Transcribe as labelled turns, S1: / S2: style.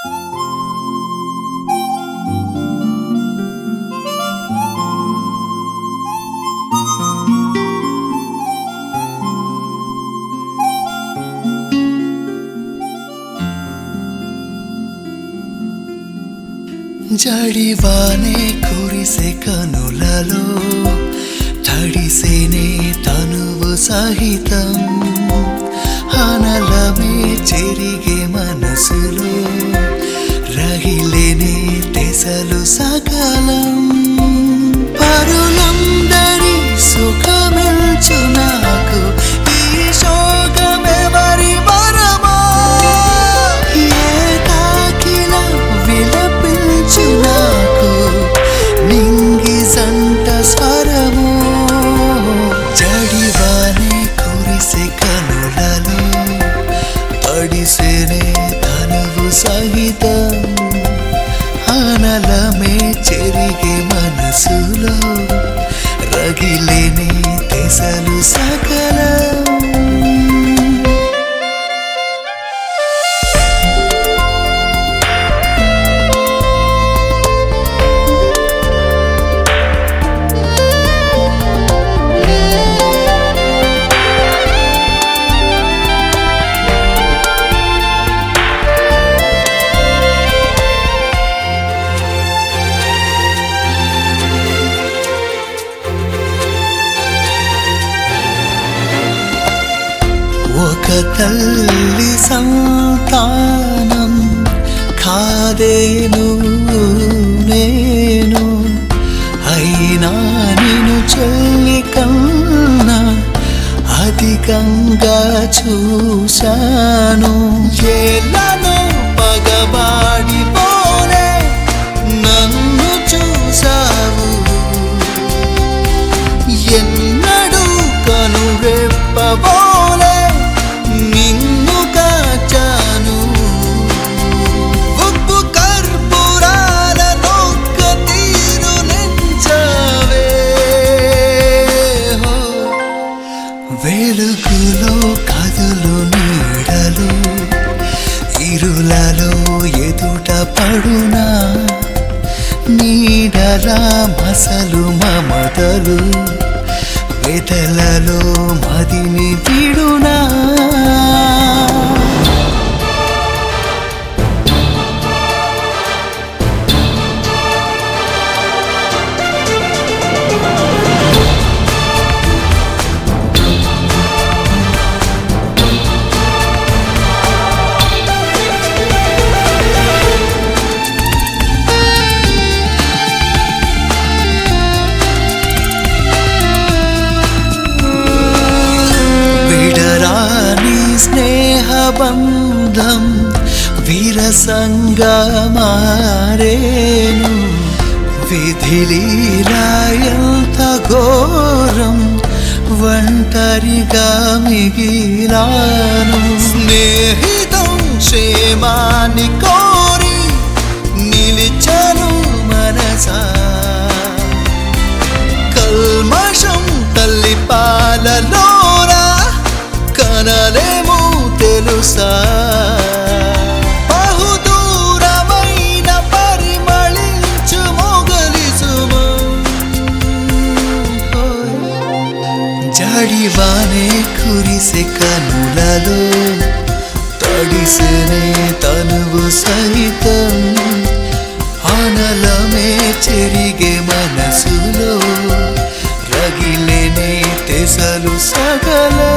S1: జడివానే కురిసే కనులలో తడిసేనే తనువు సహితం హనలమే చెరిగే మనసులో రగిలేనే తెసలు సకలం పరులందరి సుఖమిల్చు నాకు ఈ శోకమెవరి వరమా ఏకాకిల విలపించు నాకు నింగి సంట స్వరము జడివానే కురిసే కనులలో తడిసేనే తనువు సహితం ఆనలమే చెరిగే మనసులో రగిలేని తెసలు సకలం ఒక తల్లి సంతానం కాదేను నేను అయినా నిన్ను చెల్లి కన్నా అధికంగా చూశాను ఏళ్ళను పగబాడి పోలే నన్ను చూసావు ఎన్నడూ కనురెప్పబోలే నిన్ను కాచాను ఉప్పు కర్పూరాల నొక్క తీరు నెంచావే హో. వెలుగులో కదులు నీడలు ఇరులలో ఎదుట పడునా నీడలా మసలు మమతలు వెతలలో మదిని విడునా విడరాని స్నేహబంధం విరసంగా మారేను విధిలీలా ఎంత ఘోరం ఒంటరిగా మిగిలాను స్నేహితం క్షేమాన్ని కోరి నిలిచను మనసా కల్మషం తల్లి పాలలోరా కనలేము తెలుసా బహుదూరమైన పరిమళించు మొగలి సుమం జడివానే కురిసే కనులలో తడిసెనే తనువు సహితం ఆనలమే చెరిగే మనసులో రగిలేనే తెసలు సగల